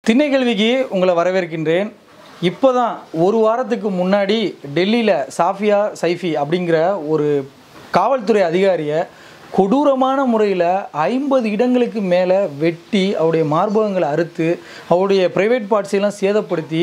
திண்ணைக்கல்விக்கு உங்களை வரவேற்கின்றேன் இப்போ தான் ஒரு வாரத்துக்கு முன்னாடி டெல்லியில் சாஃபியா சைஃபி அப்படிங்கிற ஒரு காவல்துறை அதிகாரியை கொடூரமான முறையில் ஐம்பது இடங்களுக்கு மேலே வெட்டி அவருடைய மார்பகங்களை அறுத்து அவருடைய ப்ரைவேட் பார்ட்ஸையெல்லாம் சேதப்படுத்தி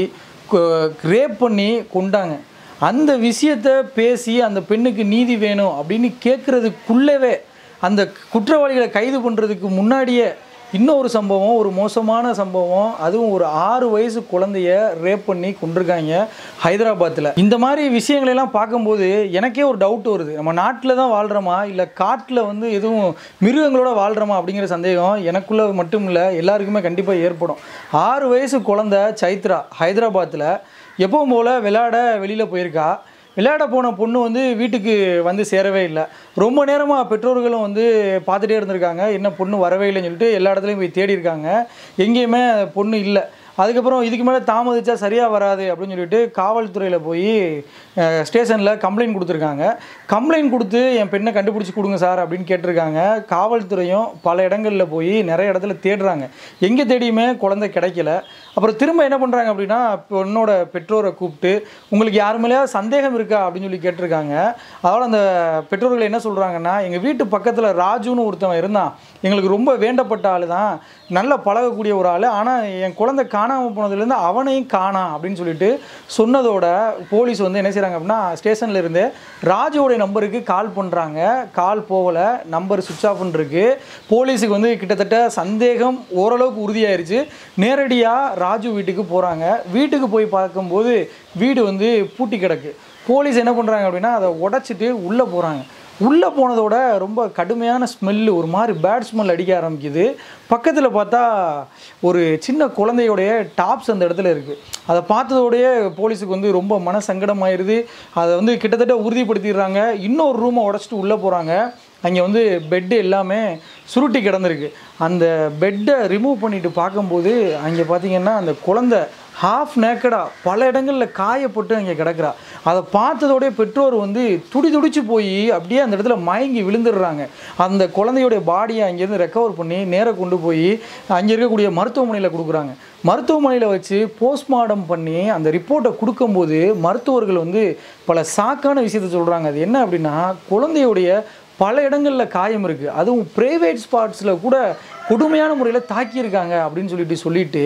ரேப் பண்ணி கொண்டாங்க அந்த விஷயத்தை பேசி அந்த பெண்ணுக்கு நீதி வேணும் அப்படின்னு கேட்குறதுக்குள்ளவே அந்த குற்றவாளிகளை கைது பண்ணுறதுக்கு முன்னாடியே இன்னொரு சம்பவம் ஒரு மோசமான சம்பவம் அதுவும் ஒரு ஆறு வயசு குழந்தைய ரேப் பண்ணி கொண்டிருக்காங்க ஹைதராபாத்தில் இந்த மாதிரி விஷயங்களெல்லாம் பார்க்கும்போது எனக்கே ஒரு டவுட் வருது நம்ம நாட்டில் தான் வாழ்கிறோமா இல்லை காட்டில் வந்து எதுவும் மிருகங்களோட வாழ்கிறோமா அப்படிங்கிற சந்தேகம் எனக்குள்ள மட்டும் இல்லை எல்லாருக்குமே கண்டிப்பாக ஏற்படும் ஆறு வயசு குழந்தை சைத்ரா ஹைதராபாத்தில் எப்பவும் போல் விளையாட வெளியில் போயிருக்கா விளையாட போன பொண்ணு வந்து வீட்டுக்கு வந்து சேரவே இல்லை ரொம்ப நேரமாக பெற்றோர்களும் வந்து பார்த்துட்டே இருந்திருக்காங்க என்ன பொண்ணு வரவே இல்லைன்னு சொல்லிட்டு எல்லா இடத்துலையும் போய் தேடி இருக்காங்க எங்கேயுமே பொண்ணு இல்லை அதுக்கப்புறம் இதுக்கு மேலே தாமதிச்சா சரியாக வராது அப்படின்னு சொல்லிட்டு காவல்துறையில் போய் ஸ்டேஷனில் கம்ப்ளைண்ட் கொடுத்துருக்காங்க கம்ப்ளைண்ட் கொடுத்து என் பெண்ணை கண்டுபிடிச்சி கொடுங்க சார் அப்படின்னு கேட்டிருக்காங்க காவல்துறையும் பல இடங்களில் போய் நிறைய இடத்துல தேடுறாங்க எங்கே தேடியுமே குழந்தை கிடைக்கல அப்புறம் திரும்ப என்ன பண்ணுறாங்க அப்படின்னா பொண்ணோட பெற்றோரை கூப்பிட்டு உங்களுக்கு யார் மேலேயாவது சந்தேகம் இருக்கா அப்படின்னு சொல்லி கேட்டிருக்காங்க அதோட அந்த பெற்றோர்கள் என்ன சொல்கிறாங்கன்னா எங்கள் வீட்டு பக்கத்தில் ராஜுன்னு ஒருத்தவன் இருந்தான் எங்களுக்கு ரொம்ப வேண்டப்பட்ட ஆள் தான் நல்லா பழகக்கூடிய ஒரு ஆள் ஆனால் என் குழந்தை காணாமல் போனதுலேருந்து அவனையும் காணாம் அப்படின்னு சொல்லிட்டு சொன்னதோட போலீஸ் வந்து என்ன செய்கிறாங்க அப்படின்னா ஸ்டேஷனில் இருந்து ராஜுவோடைய நம்பருக்கு கால் பண்ணுறாங்க கால் போகலை நம்பர் சுவிட்ச் ஆஃப்னு இருக்கு போலீஸுக்கு வந்து கிட்டத்தட்ட சந்தேகம் ஓரளவுக்கு உறுதியாயிருச்சு நேரடியாக ராஜு வீட்டுக்கு போகிறாங்க வீட்டுக்கு போய் பார்க்கும்போது வீடு வந்து பூட்டி கிடக்கு போலீஸ் என்ன பண்ணுறாங்க அப்படின்னா அதை உடச்சிட்டு உள்ளே போகிறாங்க உள்ளே போனதோட ரொம்ப கடுமையான ஸ்மெல்லு ஒரு மாதிரி பேட் ஸ்மெல் அடிக்க ஆரம்பிக்குது பக்கத்தில் பார்த்தா ஒரு சின்ன குழந்தையோடைய டாப்ஸ் அந்த இடத்துல இருக்குது அதை பார்த்ததோடயே போலீஸுக்கு வந்து ரொம்ப மன சங்கடமாயிருது அதை வந்து கிட்டத்தட்ட உறுதிப்படுத்திடுறாங்க இன்னொரு ரூமை உடச்சிட்டு உள்ளே போகிறாங்க அங்கே வந்து பெட்டு எல்லாமே சுருட்டி கிடந்திருக்கு அந்த பெட்டை ரிமூவ் பண்ணிட்டு பார்க்கும்போது அங்கே பார்த்தீங்கன்னா அந்த குழந்தை ஹாஃப் நேக்கடாக பல இடங்களில் காயப்பட்டு அங்கே கிடக்குறா அதை பார்த்ததோடய பெற்றோர் வந்து துடி துடிச்சு போய் அப்படியே அந்த இடத்துல மயங்கி விழுந்துடுறாங்க அந்த குழந்தையோடைய பாடியை அங்கேருந்து ரெக்கவர் பண்ணி நேராக கொண்டு போய் அங்கே இருக்கக்கூடிய மருத்துவமனையில் கொடுக்குறாங்க மருத்துவமனையில் வச்சு போஸ்ட்மார்ட்டம் பண்ணி அந்த ரிப்போர்ட்டை கொடுக்கும்போது மருத்துவர்கள் வந்து பல சாக்கான விஷயத்தை சொல்கிறாங்க அது என்ன அப்படின்னா குழந்தையுடைய பல இடங்களில் காயம் இருக்குது அதுவும் ப்ரைவேட் ஸ்பாட்ஸில் கூட கொடுமையான முறையில் தாக்கியிருக்காங்க அப்படின்னு சொல்லிட்டு சொல்லிட்டு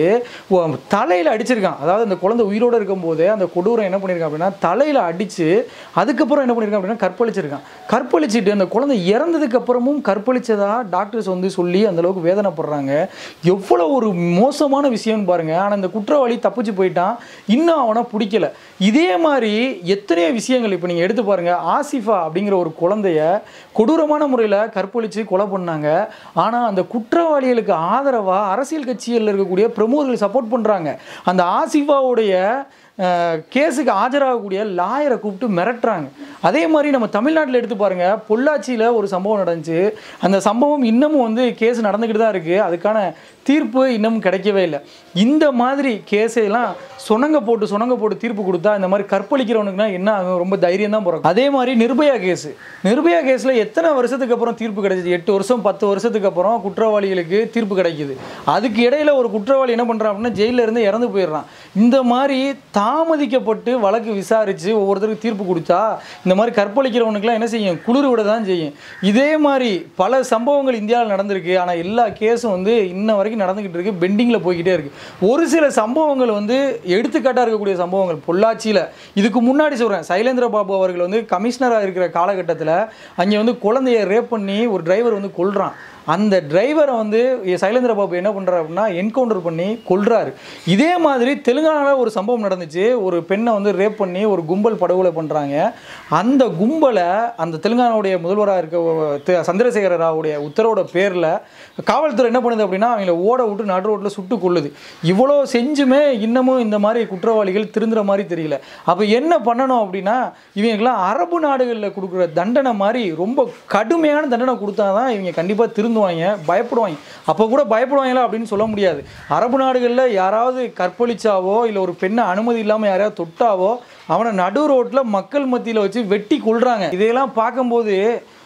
தலையில் அடிச்சிருக்கான் அதாவது அந்த குழந்தை உயிரோடு இருக்கும்போதே அந்த கொடூரம் என்ன பண்ணியிருக்கான் அப்படின்னா தலையில் அடித்து அதுக்கப்புறம் என்ன பண்ணியிருக்கான் அப்படின்னா கற்பழிச்சிருக்கான் கற்பழிச்சிட்டு அந்த குழந்தை இறந்ததுக்கு அப்புறமும் கற்பழிச்சதா டாக்டர்ஸ் வந்து சொல்லி அந்த அளவுக்கு வேதனைப்படுறாங்க எவ்வளோ ஒரு மோசமான விஷயம்னு பாருங்க ஆனால் இந்த குற்றவாளி தப்பிச்சு போயிட்டான் இன்னும் அவனை பிடிக்கல இதே மாதிரி எத்தனையோ விஷயங்கள் இப்போ நீங்கள் எடுத்து பாருங்க ஆசிஃபா அப்படிங்கிற ஒரு குழந்தைய கொடூரமான முறையில் கற்பழித்து கொலை பண்ணாங்க ஆனால் அந்த குற்றவாளிகளுக்கு ஆதரவாக அரசியல் கட்சிகளில் இருக்கக்கூடிய பிரமுகர்கள் சப்போர்ட் பண்ணுறாங்க அந்த ஆசிஃபாவுடைய கேஸுக்கு ஆஜராகக்கூடிய லாயரை கூப்பிட்டு மிரட்டுறாங்க அதே மாதிரி நம்ம தமிழ்நாட்டில் எடுத்து பாருங்கள் பொள்ளாச்சியில் ஒரு சம்பவம் நடந்துச்சு அந்த சம்பவம் இன்னமும் வந்து கேஸ் நடந்துக்கிட்டு தான் இருக்குது அதுக்கான தீர்ப்பு இன்னமும் கிடைக்கவே இல்லை இந்த மாதிரி கேஸையெல்லாம் சொனங்க போட்டு சொனங்க போட்டு தீர்ப்பு கொடுத்தா இந்த மாதிரி கற்பழிக்கிறவனுக்குனா என்ன ஆகும் ரொம்ப தைரியம் தான் போகிறோம் அதே மாதிரி நிர்பயா கேஸ் நிர்பயா கேஸில் எத்தனை வருஷத்துக்கு அப்புறம் தீர்ப்பு கிடைச்சிது எட்டு வருஷம் பத்து வருஷத்துக்கு அப்புறம் குற்றவாளிகளுக்கு தீர்ப்பு கிடைக்குது அதுக்கு இடையில ஒரு குற்றவாளி என்ன பண்ணுறான் அப்படின்னா ஜெயிலில் இருந்து இறந்து போயிடுறான் இந்த மாதிரி தாமதிக்கப்பட்டு வழக்கு விசாரித்து ஒவ்வொருத்தருக்கு தீர்ப்பு கொடுத்தா இந்த மாதிரி கற்பழிக்கிறவனுக்குலாம் என்ன செய்யும் குளிர் விட தான் செய்யும் இதே மாதிரி பல சம்பவங்கள் இந்தியாவில் நடந்திருக்கு ஆனால் எல்லா கேஸும் வந்து இன்ன வரைக்கும் நடந்துக்கிட்டு இருக்கு பெண்டிங்கில் போய்கிட்டே இருக்கு ஒரு சில சம்பவங்கள் வந்து எடுத்துக்காட்டாக இருக்கக்கூடிய சம்பவங்கள் பொள்ளாச்சியில் இதுக்கு முன்னாடி சொல்கிறேன் சைலேந்திர பாபு அவர்கள் வந்து கமிஷனராக இருக்கிற காலகட்டத்தில் அங்கே வந்து குழந்தைய ரேப் பண்ணி ஒரு டிரைவர் வந்து கொல்றான் அந்த டிரைவரை வந்து சைலேந்திர பாபு என்ன பண்ணுறாரு அப்படின்னா என்கவுண்டர் பண்ணி கொல்றாரு இதே மாதிரி தெலுங்கானாவில் ஒரு சம்பவம் நடந்துச்சு ஒரு பெண்ணை வந்து ரேப் பண்ணி ஒரு கும்பல் படுகொலை பண்ணுறாங்க அந்த கும்பலை அந்த தெலுங்கானாவுடைய முதல்வராக இருக்க தி- சந்திரசேகர ராவுடைய உத்தரவோட பேரில் காவல்துறை என்ன பண்ணுது அப்படின்னா அவங்கள ஓட விட்டு நடு ரோட்டில் சுட்டு கொள்ளுது இவ்வளோ செஞ்சுமே இன்னமும் இந்த மாதிரி குற்றவாளிகள் திருந்துற மாதிரி தெரியல அப்போ என்ன பண்ணணும் அப்படின்னா இவங்களுக்குலாம் அரபு நாடுகளில் கொடுக்குற தண்டனை மாதிரி ரொம்ப கடுமையான தண்டனை கொடுத்தா தான் இவங்க கண்டிப்பாக திருந்துவாங்க பயப்படுவாங்க அப்போ கூட பயப்படுவாங்களா அப்படின்னு சொல்ல முடியாது அரபு நாடுகளில் யாராவது கற்பழிச்சாவோ இல்லை ஒரு பெண்ணை அனுமதி இல்லாமல் யாரையாவது தொட்டாவோ அவனை நடு ரோட்டில் மக்கள் மத்தியில் வச்சு வெட்டி கொள்றாங்க இதையெல்லாம் பார்க்கும்போது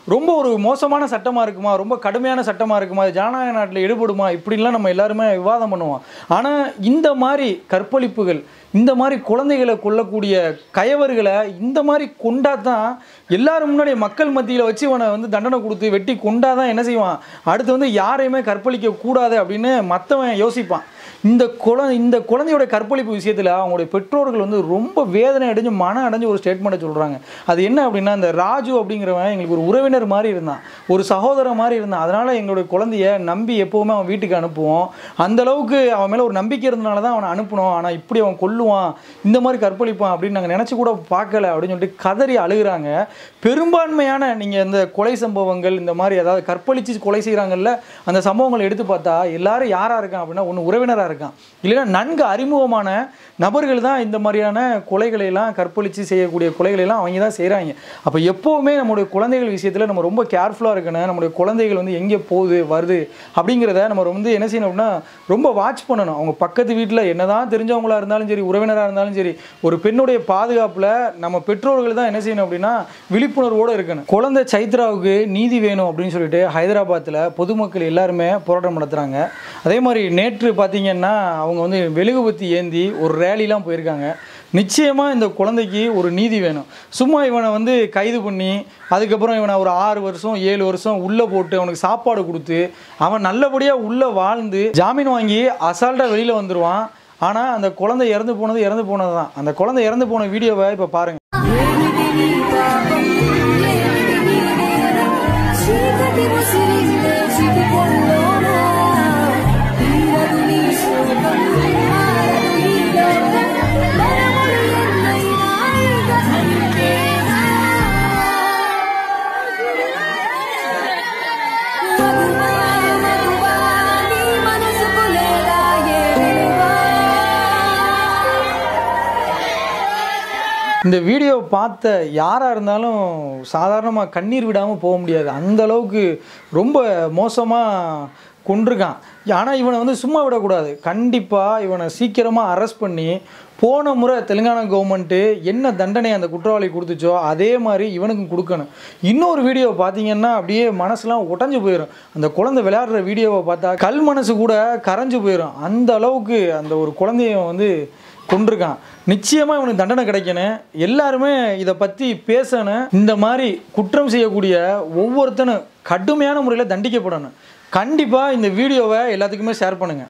ரொம்ப ஒரு மோசமான சட்டமாக இருக்குமா ரொம்ப கடுமையான சட்டமாக இருக்குமா இது ஜனநாயக நாட்டில் ஈடுபடுமா இப்படின்லாம் நம்ம எல்லாருமே விவாதம் பண்ணுவோம் ஆனால் இந்த மாதிரி கற்பழிப்புகள் இந்த மாதிரி குழந்தைகளை கொல்லக்கூடிய கயவர்களை இந்த மாதிரி கொண்டா தான் எல்லாரும் முன்னாடி மக்கள் மத்தியில் வச்சு இவனை வந்து தண்டனை கொடுத்து வெட்டி கொண்டா தான் என்ன செய்வான் அடுத்து வந்து யாரையுமே கற்பழிக்க கூடாது அப்படின்னு மற்றவன் யோசிப்பான் இந்த குழந்தை இந்த குழந்தையோட கற்பழிப்பு விஷயத்தில் அவங்களுடைய பெற்றோர்கள் வந்து ரொம்ப வேதனை அடைஞ்சு மன அடைஞ்சு ஒரு ஸ்டேட்மெண்ட்டை சொல்கிறாங்க அது என்ன அப்படின்னா இந்த ராஜு அப்படிங்கிறவன் எங்களுக்கு ஒரு உறவினர் மாதிரி இருந்தான் ஒரு சகோதரன் மாதிரி இருந்தான் அதனால் எங்களுடைய குழந்தைய நம்பி எப்போவுமே அவன் வீட்டுக்கு அனுப்புவோம் அந்த அளவுக்கு அவன் மேலே ஒரு நம்பிக்கை இருந்தனால தான் அவனை அனுப்பணும் ஆனால் இப்படி அவன் கொல்லுவான் இந்த மாதிரி கற்பழிப்பான் அப்படின்னு நாங்கள் நினச்சி கூட பார்க்கல அப்படின்னு சொல்லிட்டு கதறி அழுகுறாங்க பெரும்பான்மையான நீங்கள் இந்த கொலை சம்பவங்கள் இந்த மாதிரி ஏதாவது கற்பழித்து கொலை செய்கிறாங்கல்ல அந்த சம்பவங்களை எடுத்து பார்த்தா எல்லாரும் யாராக இருக்கான் அப்படின்னா ஒன்று உறவினராக இருக்கான் இல்லைன்னா நன்கு அறிமுகமான நபர்கள் தான் இந்த மாதிரியான கொலைகளை எல்லாம் கற்பழித்து செய்யக்கூடிய கொலைகளை எல்லாம் அவங்க தான் செய்கிறாங்க அப்போ எப்போவுமே நம்மளுடைய குழந்தைகள் விஷயத்தில் நம்ம ரொம்ப கேர்ஃபுல்லாக இருக்கணும் நம்மளுடைய குழந்தைகள் வந்து எங்கே போகுது வருது அப்படிங்கிறத நம்ம வந்து என்ன செய்யணும் அப்படின்னா ரொம்ப வாட்ச் பண்ணணும் அவங்க பக்கத்து வீட்டில் என்னதான் தெரிஞ்சவங்களா இருந்தாலும் சரி உறவினராக இருந்தாலும் சரி ஒரு பெண்ணுடைய பாதுகாப்பில் நம்ம பெற்றோர்கள் தான் என்ன செய்யணும் அப்படின்னா விழிப்புணர்வோடு இருக்கணும் குழந்தை சைத்ராவுக்கு நீதி வேணும் அப்படின்னு சொல்லிட்டு ஹைதராபாத்தில் பொதுமக்கள் எல்லாருமே போராட்டம் நடத்துகிறாங்க அதே மாதிரி நேற்று பார்த்தீங்கன்னா அவங்க வந்து மெழுகுபத்தி ஏந்தி ஒரு ரேலிலாம் போயிருக்காங்க நிச்சயமாக இந்த குழந்தைக்கு ஒரு நீதி வேணும் சும்மா இவனை வந்து கைது பண்ணி அதுக்கப்புறம் இவனை ஒரு ஆறு வருஷம் ஏழு வருஷம் உள்ளே போட்டு அவனுக்கு சாப்பாடு கொடுத்து அவன் நல்லபடியாக உள்ளே வாழ்ந்து ஜாமீன் வாங்கி அசால்ட்டாக வெளியில் வந்துடுவான் ஆனால் அந்த குழந்தை இறந்து போனது இறந்து போனது தான் அந்த குழந்தை இறந்து போன வீடியோவை இப்போ பாருங்கள் ఏమిటి నీ పాపం ఏమిటి నీ నేరం చీకటి ముసిరిందే చిటికెల్లోనా తీరదు నీ శోకం మారదు ఈ లోకం మరములు ఎన్నైనా ఇక అంతేనా మగువా మగువా నీ మనసుకు లేదా ఏ విలువా இந்த வீடியோ பார்த்த யாராக இருந்தாலும் சாதாரணமாக கண்ணீர் விடாமல் போக முடியாது அந்த அளவுக்கு ரொம்ப மோசமாக கொண்டிருக்கான் ஆனால் இவனை வந்து சும்மா விடக்கூடாது கண்டிப்பாக இவனை சீக்கிரமாக அரெஸ்ட் பண்ணி போன முறை தெலுங்கானா கவர்மெண்ட்டு என்ன தண்டனை அந்த குற்றவாளி கொடுத்துச்சோ அதே மாதிரி இவனுக்கும் கொடுக்கணும் இன்னொரு வீடியோ பார்த்தீங்கன்னா அப்படியே மனசுலாம் உடஞ்சு போயிடும் அந்த குழந்தை விளையாடுற வீடியோவை பார்த்தா கல் மனசு கூட கரைஞ்சு போயிடும் அந்த அளவுக்கு அந்த ஒரு குழந்தைய வந்து கொண்டிருக்கான் நிச்சயமாக இவனுக்கு தண்டனை கிடைக்கணும் எல்லாருமே இதை பற்றி பேசணும் இந்த மாதிரி குற்றம் செய்யக்கூடிய ஒவ்வொருத்தனும் கடுமையான முறையில் தண்டிக்கப்படணும் கண்டிப்பாக இந்த வீடியோவை எல்லாத்துக்குமே ஷேர் பண்ணுங்கள்